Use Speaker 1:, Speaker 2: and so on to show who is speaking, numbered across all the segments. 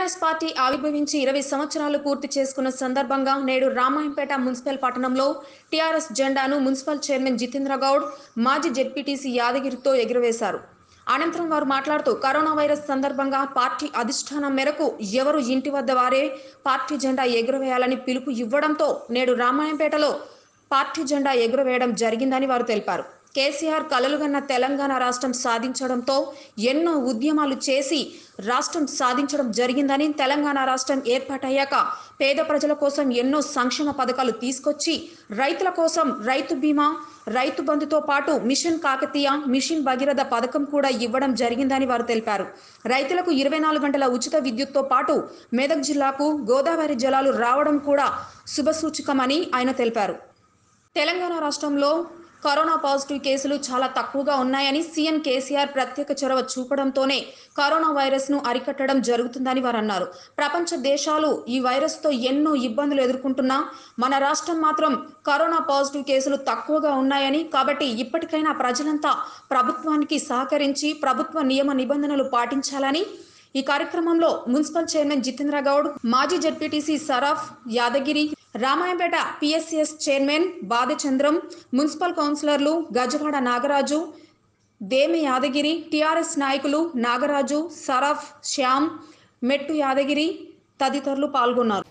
Speaker 1: TRS party ఆవిర్భవించి ఇరవై సంవత్సరాలు పూర్తి చేసుకున్న సందర్భంగా నేడు రామాయంపేట మున్సిపల్ పట్టణంలో టీఆర్ఎస్ జెండాను మున్సిపల్ చైర్మన్ జితేంద్ర గౌడ్ మాజీ జెడ్పీటీసీ యాదగిరితో ఎగురవేశారు అనంతరం వారు మాట్లాడుతూ కరోనా వైరస్ సందర్భంగా పార్టీ అధిష్టానం మేరకు ఎవరు ఇంటి వద్ద వారే పార్టీ జెండా ఎగురవేయాలని పిలుపు ఇవ్వడంతో నేడు రామాయంపేటలో పార్టీ జెండా ఎగురవేయడం జరిగిందని వారు తెలిపారు కేసీఆర్ కలలుగన్న తెలంగాణ రాష్ట్రం సాధించడంతో ఎన్నో ఉద్యమాలు చేసి రాష్ట్రం సాధించడం జరిగిందని తెలంగాణ రాష్ట్రం ఏర్పాటయ్యాక పేద ప్రజల కోసం ఎన్నో సంక్షేమ పథకాలు తీసుకొచ్చి రైతుల కోసం రైతు బీమా రైతు బంధుతో పాటు మిషన్ కాకతీయ మిషన్ భగీరథ పథకం కూడా ఇవ్వడం జరిగిందని వారు తెలిపారు రైతులకు ఇరవై నాలుగు గంటల ఉచిత విద్యుత్తో పాటు మెదక్ జిల్లాకు గోదావరి జలాలు రావడం కూడా శుభసూచకమని ఆయన తెలిపారు తెలంగాణ రాష్ట్రంలో కరోనా పాజిటివ్ కేసులు చాలా తక్కువగా ఉన్నాయని సీఎం కేసీఆర్ ప్రత్యేక చొరవ చూపడంతోనే కరోనా వైరస్ను అరికట్టడం జరుగుతుందని వారు అన్నారు ప్రపంచ దేశాలు ఈ వైరస్తో ఎన్నో ఇబ్బందులు ఎదుర్కొంటున్నా మన రాష్ట్రం మాత్రం కరోనా పాజిటివ్ కేసులు తక్కువగా ఉన్నాయని కాబట్టి ఇప్పటికైనా ప్రజలంతా ప్రభుత్వానికి సహకరించి ప్రభుత్వ నియమ నిబంధనలు పాటించాలని ఈ కార్యక్రమంలో మున్సిపల్ చైర్మన్ జితేంద్ర గౌడ్ మాజీ ZPTC Saraf Yadagiri Ramayampet PSCS chairman Badhachandram municipal కౌన్సిలర్లు గజవాడ నాగరాజు దేమి యాదగిరి టిఆర్ఎస్ నాయకులు నాగరాజు సరాఫ్ శ్యామ్ మెట్టు యాదగిరి తదితరులు పాల్గొన్నారు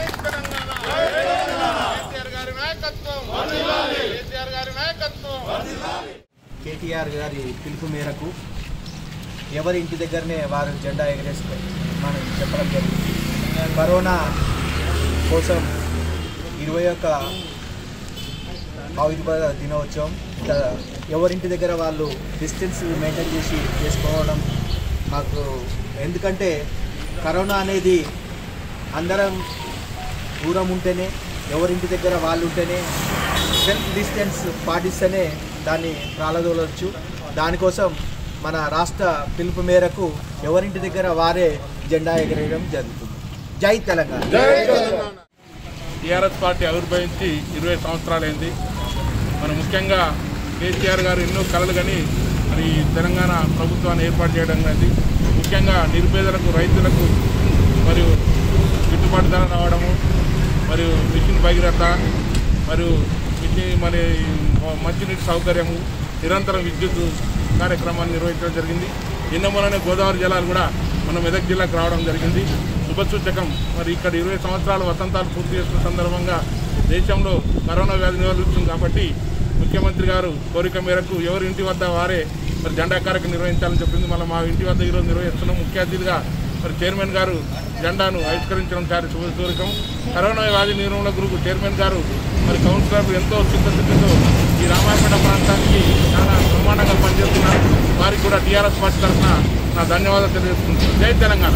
Speaker 2: కేసీఆర్ గారి నాయకత్వం కేసీఆర్ గారి నాయకత్వం
Speaker 3: కేటీఆర్ గారి పిలుపు మేరకు ఎవరి ఇంటి దగ్గరనే వారు జెండా ఎగరేస్తే మనం చెప్పడం జరిగింది కరోనా కోసం ఇరవై ఒక్క ఆవిర్భావ దినోత్సవం ఇక్కడ ఎవరింటి దగ్గర వాళ్ళు డిస్టెన్స్ మెయింటైన్ చేసి చేసుకోవడం మాకు ఎందుకంటే కరోనా అనేది అందరం దూరం ఉంటేనే ఎవరింటి దగ్గర వాళ్ళు ఉంటేనే సెల్ఫ్ డిస్టెన్స్ పాటిస్తేనే దాన్ని ప్రాలదోలవచ్చు దానికోసం మన రాష్ట్ర పిలుపు మేరకు ఎవరింటి దగ్గర వారే జెండా ఎగరేయడం జరుగుతుంది జై తెలంగాణ
Speaker 2: టీఆర్ఎస్ పార్టీ ఆవిర్భవించి ఇరవై సంవత్సరాలైంది మరి ముఖ్యంగా కేసీఆర్ గారు ఎన్నో కలలు కానీ మరి తెలంగాణ ప్రభుత్వాన్ని ఏర్పాటు చేయడం అనేది ముఖ్యంగా నిరుపేదలకు రైతులకు మరియు గిట్టుబాటు ధర రావడము మరియు మిషన్ భగీరథ మరియు మిషన్ మరి మంచినీటి సౌకర్యము నిరంతరం విద్యుత్ కార్యక్రమాన్ని నిర్వహించడం జరిగింది నిన్న మొన్ననే గోదావరి జలాలు కూడా మన మెదక్ జిల్లాకు రావడం జరిగింది శుభసూచకం మరి ఇక్కడ ఇరవై సంవత్సరాలు వసంతాలు పూర్తి చేస్తున్న సందర్భంగా దేశంలో కరోనా వ్యాధి నివారిస్తుంది కాబట్టి ముఖ్యమంత్రి గారు కోరిక మేరకు ఎవరి ఇంటి వద్ద వారే మరి జెండా కార్యక్రమం నిర్వహించాలని చెప్పింది మళ్ళీ మా ఇంటి వద్ద ఈరోజు నిర్వహిస్తున్నాం ముఖ్య అతిథిగా మరి చైర్మన్ గారు జెండాను ఆవిష్కరించడం చాలా శుభసూచకం కరోనా వ్యాధి నిర్మూలన గ్రూప్ చైర్మన్ గారు మరి కౌన్సిలర్లు ఎంతో చిత్తశుద్ధితో ఈ రామాయపేట ప్రాంతానికి చాలా బ్రహ్మాండంగా పనిచేస్తున్నారు వారికి కూడా టీఆర్ఎస్ పార్టీ తరఫున నా ధన్యవాదాలు తెలియజేస్తున్నాను జై తెలంగాణ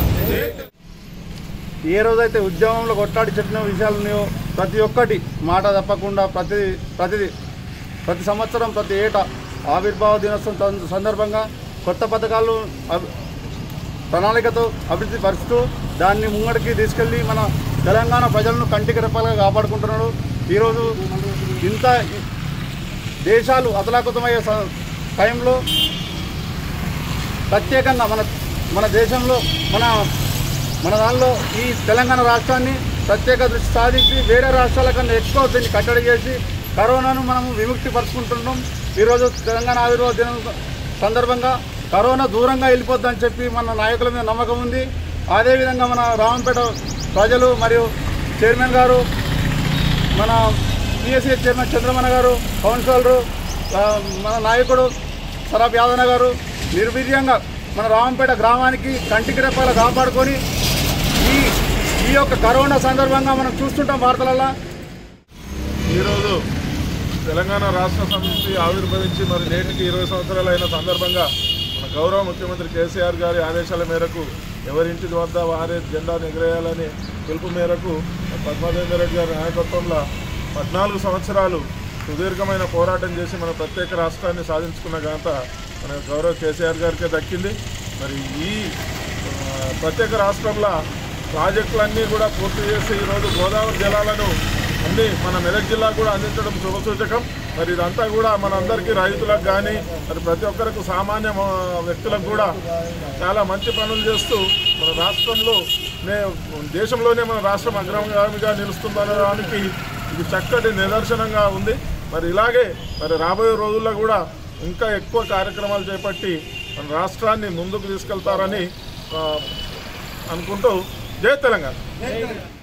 Speaker 4: ఏ రోజైతే ఉద్యమంలో కొట్లాడి చెప్పిన విషయాలు ఉన్నాయో ప్రతి ఒక్కటి మాట తప్పకుండా ప్రతి ప్రతిది ప్రతి సంవత్సరం ప్రతి ఏటా ఆవిర్భావ దినోత్సవం తం- సందర్భంగా కొత్త పథకాలు అభి- ప్రణాళికతో అభివృద్ధి పరుస్తూ దాన్ని ముంగడికి తీసుకెళ్ళి మన తెలంగాణ ప్రజలను కంటికి రెప్పలుగా కాపాడుకుంటున్నాడు ఈరోజు ఇంత దేశాలు అతలాకుతమయ్యే స- టైంలో ప్రత్యేకంగా మన మన దేశంలో మన మన దానిలో ఈ తెలంగాణ రాష్ట్రాన్ని ప్రత్యేక దృష్టి సాధించి వేరే రాష్ట్రాల కన్నా ఎక్కువ దీన్ని కట్టడి చేసి కరోనాను మనం విముక్తి పరుచుకుంటున్నాం ఈరోజు తెలంగాణ ఆవిర్భావ దినం సందర్భంగా కరోనా దూరంగా వెళ్ళిపోద్దని చెప్పి మన నాయకుల మీద నమ్మకం ఉంది అదేవిధంగా మన రామంపేట ప్రజలు మరియు చైర్మన్ గారు మన పిఎస్సీ చైర్మన్ చంద్రమణ గారు కౌన్సిలరు ఆ, మన నాయకుడు సరాబ్ యాదన గారు నిర్వీర్యంగా మన రామంపేట గ్రామానికి కంటికి రెప్పాల కాపాడుకొని ఈ ఈ యొక్క కరోనా సందర్భంగా మనం చూస్తుంటాం వార్తలలో
Speaker 2: ఈరోజు తెలంగాణ రాష్ట్ర సమితి ఆవిర్భవించి మరి నేటికి ఇరవై సంవత్సరాలు అయిన సందర్భంగా మన గౌరవ ముఖ్యమంత్రి కేసీఆర్ గారి ఆదేశాల మేరకు ఎవరింటి వద్ద వారే జెండాను ఎగరేయాలని పిలుపు మేరకు పద్మాదేంద్ర రెడ్డి గారి నాయకత్వంలో పద్నాలుగు సంవత్సరాలు సుదీర్ఘమైన పోరాటం చేసి మన ప్రత్యేక రాష్ట్రాన్ని సాధించుకున్న ఘనత మన గౌరవ కేసీఆర్ గారికే దక్కింది మరి ఈ ఆ, ప్రత్యేక రాష్ట్రంలో ప్రాజెక్టులన్నీ కూడా పూర్తి చేసి ఈరోజు గోదావరి జలాలను అన్ని మన మెదక్ జిల్లా కూడా అందించడం శుభసూచకం మరి ఇదంతా కూడా మనందరికీ రైతులకు కానీ మరి ప్రతి ఒక్కరికి సామాన్య మ- వ్యక్తులకు కూడా చాలా మంచి పనులు చేస్తూ మన రాష్ట్రంలో
Speaker 5: నే- దేశంలోనే మన రాష్ట్రం అగ్రగామిగా నిలుస్తుందనడానికి ఇది చక్కటి నిదర్శనంగా ఉంది మరి ఇలాగే మరి రాబోయే రోజుల్లో కూడా ఇంకా ఎక్కువ కార్యక్రమాలు చేపట్టి మన రాష్ట్రాన్ని ముందుకు తీసుకెళ్తారని ఆ, అనుకుంటూ జై తెలంగాణ